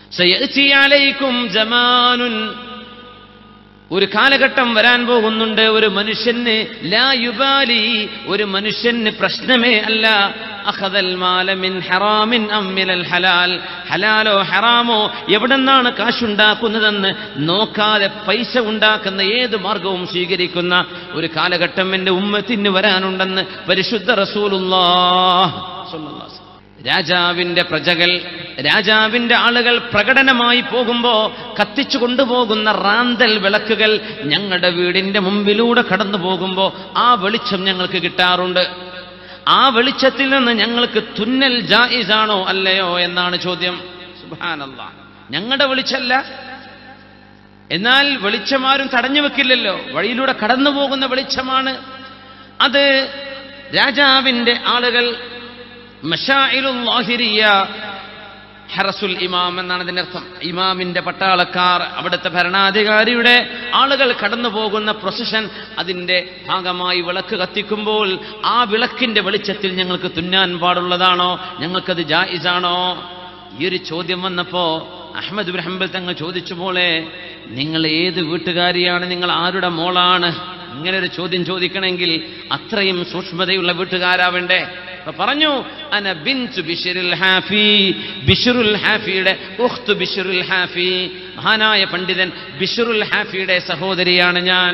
സയഅ്തി അലൈക്കും ജമാനുൻ ഒരു കാലഘട്ടം വരാൻ പോകുന്നുണ്ട് ഒരു മനുഷ്യന് ലാ യുബാലി ഒരു മനുഷ്യന് പ്രശ്നമേ അല്ല അഖദൽ മാല മിൻ ഹറാമിൻ അം മിനൽ ഹലാൽ ഹലാലോ ഹറാമോ എവിടെന്നാണ് കാശുണ്ടാക്കുന്നതെന്ന് നോക്കാതെ പൈസ ഉണ്ടാക്കുന്ന ഏത് മാർഗവും സ്വീകരിക്കുന്ന ഒരു കാലഘട്ടം എൻ്റെ ഉമ്മത്തിന് വരാനുണ്ടെന്ന് പരിശുദ്ധ റസൂലുള്ളാഹ് സ്വല്ലല്ലാഹു അലൈഹി വസല്ലം. രാജാവിന്റെ പ്രജകൾ രാജാവിന്റെ ആളുകൾ പ്രകടനമായി പോകുമ്പോ കത്തിച്ചു കൊണ്ടുപോകുന്ന റാന്തൽ വിളക്കുകൾ ഞങ്ങളുടെ വീടിന്റെ മുമ്പിലൂടെ കടന്നു പോകുമ്പോ ആ വെളിച്ചം ഞങ്ങൾക്ക് കിട്ടാറുണ്ട് ആ വെളിച്ചത്തിൽ നിന്ന് ഞങ്ങൾക്ക് തുന്നൽ ജായിസാണോ അല്ലയോ എന്നാണ് ചോദ്യം സുബാനല്ല ഞങ്ങളുടെ വെളിച്ചല്ല എന്നാൽ വെളിച്ചമാരും തടഞ്ഞു വെക്കില്ലല്ലോ വഴിയിലൂടെ കടന്നു പോകുന്ന വെളിച്ചമാണ് അത് രാജാവിന്റെ ആളുകൾ മഷായിലുല്ലാഹിരിയ ഹറസുൽ ഇമാം എന്നാണ് അതിന്റെ അർത്ഥം ഇമാമിന്റെ പട്ടാളക്കാർ അവിടുത്തെ ഭരണാധികാരിയുടെ ആളുകൾ കടന്നു പോകുന്ന പ്രൊസഷൻ അതിന്റെ ഭാഗമായി വിളക്ക് കത്തിക്കുമ്പോൾ ആ വിളക്കിന്റെ വെളിച്ചത്തിൽ ഞങ്ങൾക്ക് തുന്നാൻ പാടുള്ളതാണോ ഞങ്ങൾക്കത് ജായിസാണോ ഈ ഒരു ചോദ്യം വന്നപ്പോ അഹമ്മദ് ബിൻ ഹംബൽ തങ്ങൾ ചോദിച്ചു പോലെ നിങ്ങൾ ഏത് വീട്ടുകാരിയാണ് നിങ്ങൾ ആരുടെ മോളാണ് ഇങ്ങനെ ഒരു ചോദ്യം ചോദിക്കണമെങ്കിൽ അത്രയും സൂക്ഷ്മതയുള്ള വീട്ടുകാരാവണ്ടേ അപ്പൊ പറഞ്ഞു അന ബിൻതു ബിഷറുൽ ഹാഫി ബിഷറുൽ ഹാഫിയുടെ ഉഖ്തു ബിഷറുൽ ഹാഫി മഹാനായ പണ്ഡിതൻ ബിഷറുൽ ഹാഫിയുടെ സഹോദരിയാണ് ഞാൻ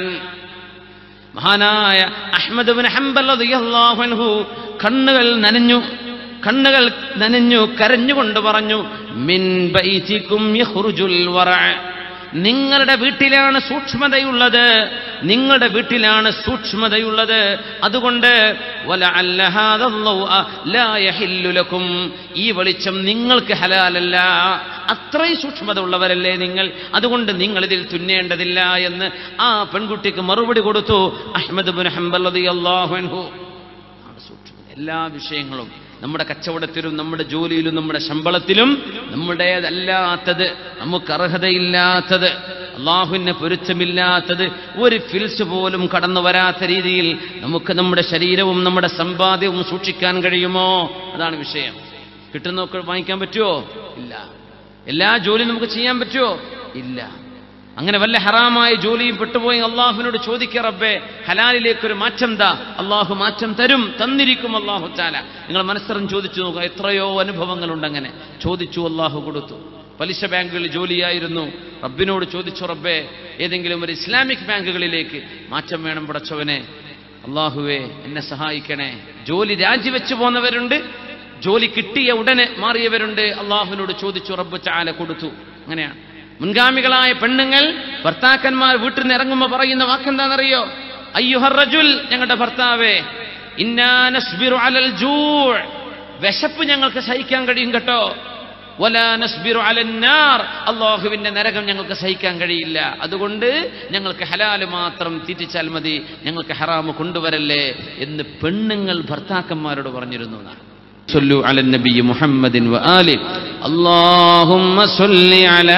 മഹാനായ അഹ്മദ് ബിൻ ഹംബൽ റളിയല്ലാഹു അൻഹു കണ്ണുകൾ നനഞ്ഞു കണ്ണുകൾ നനഞ്ഞു കരഞ്ഞുകൊണ്ട് പറഞ്ഞു മിൻ ബൈതികും യഖ്റുജുൽ വറഅ നിങ്ങളുടെ വീട്ടിലാണ് സൂക്ഷ്മതയുള്ളത് നിങ്ങളുടെ വീട്ടിലാണ് സൂക്ഷ്മതയുള്ളത് അതുകൊണ്ട് വലഅല്ല ഹാദ ളൗഅ ലാ യഹില്ലു ലക്കും ഈ വെളിച്ചം നിങ്ങൾക്ക് ഹലാലല്ല അത്രയും സൂക്ഷ്മത ഉള്ളവരല്ലേ നിങ്ങൾ അതുകൊണ്ട് നിങ്ങൾ ഇതിൽ തുന്നേണ്ടതില്ല എന്ന് ആ പെൺകുട്ടിക്ക് മറുപടി കൊടുത്തു അഹ്മദ് ബിൻ ഹംബൽ റളിയല്ലാഹു അൻഹു ആണ് സൂക്ഷ്മത എല്ലാ വിഷയങ്ങളും നമ്മുടെ കച്ചവടത്തിലും നമ്മുടെ ജോലിയിലും നമ്മുടെ ശമ്പളത്തിലും നമ്മുടേതല്ലാത്തത് നമുക്ക് അർഹതയില്ലാത്തത് അള്ളാഹുവിന് പൊരുത്തമില്ലാത്തത് ഒരു ഫിൽസ് പോലും കടന്നു വരാത്ത രീതിയിൽ നമുക്ക് നമ്മുടെ ശരീരവും നമ്മുടെ സമ്പാദ്യവും സൂക്ഷിക്കാൻ കഴിയുമോ അതാണ് വിഷയം കിട്ടുന്നൊക്കെ വാങ്ങിക്കാൻ പറ്റുമോ ഇല്ല എല്ലാ ജോലിയും നമുക്ക് ചെയ്യാൻ പറ്റുമോ ഇല്ല അങ്ങനെ വല്ല ഹറാമായ ജോലിയും പെട്ടുപോയി അള്ളാഹുവിനോട് ചോദിക്ക റബ്ബേ ഹലാലിലേക്ക് ഒരു മാറ്റം താ അള്ളാഹു മാറ്റം തരും തന്നിരിക്കും അള്ളാഹു ചാല നിങ്ങൾ മനസ്സറിഞ്ഞ് ചോദിച്ചു നോക്കുക എത്രയോ അനുഭവങ്ങളുണ്ട് അങ്ങനെ ചോദിച്ചു അള്ളാഹു കൊടുത്തു പലിശ ബാങ്കുകളിൽ ജോലിയായിരുന്നു റബ്ബിനോട് ചോദിച്ചു റബ്ബേ ഏതെങ്കിലും ഒരു ഇസ്ലാമിക് ബാങ്കുകളിലേക്ക് മാറ്റം വേണം പടച്ചവനെ അള്ളാഹുവേ എന്നെ സഹായിക്കണേ ജോലി രാജിവെച്ചു പോന്നവരുണ്ട് ജോലി കിട്ടിയ ഉടനെ മാറിയവരുണ്ട് അള്ളാഹുവിനോട് ചോദിച്ചു റബ്ബ് ചാല കൊടുത്തു അങ്ങനെയാണ് മുൻഗാമികളായ പെണ്ണുങ്ങൾ ഭർത്താക്കന്മാർ വീട്ടിൽ നിന്ന് ഇറങ്ങുമ്പോൾ പറയുന്ന വാക്കെന്താണെന്നറിയോ അയ്യുഹർ റജുൽ ഞങ്ങളുടെ ഭർത്താവേ ഇന്നാ നസ്ബിറു അലൽ ജൂ' വിശപ്പ് ഞങ്ങൾക്ക് സഹിക്കാൻ കഴിയും കേട്ടോ വലാ നസ്ബിറു അലന്നാർ അള്ളാഹുവിന്റെ നരകം ഞങ്ങൾക്ക് സഹിക്കാൻ കഴിയില്ല അതുകൊണ്ട് ഞങ്ങൾക്ക് ഹലാല് മാത്രം തീറ്റിച്ചാൽ മതി ഞങ്ങൾക്ക് ഹറാമ് കൊണ്ടുവരല്ലേ എന്ന് പെണ്ണുങ്ങൾ ഭർത്താക്കന്മാരോട് പറഞ്ഞിരുന്നു എന്നാണ് صلوا على النبي محمد وآله اللهم صل على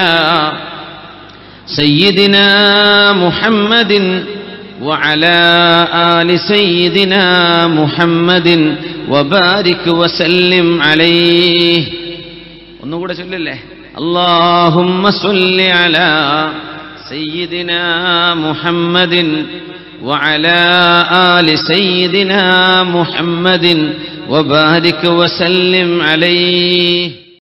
سيدنا محمد وعلى آل سيدنا محمد وبارك وسلم عليه ഒന്നുകൂടെ ചൊല്ലല്ലേ اللهم صل على سيدنا محمد وعلى آل سيدنا محمد وبارك وسلم عليه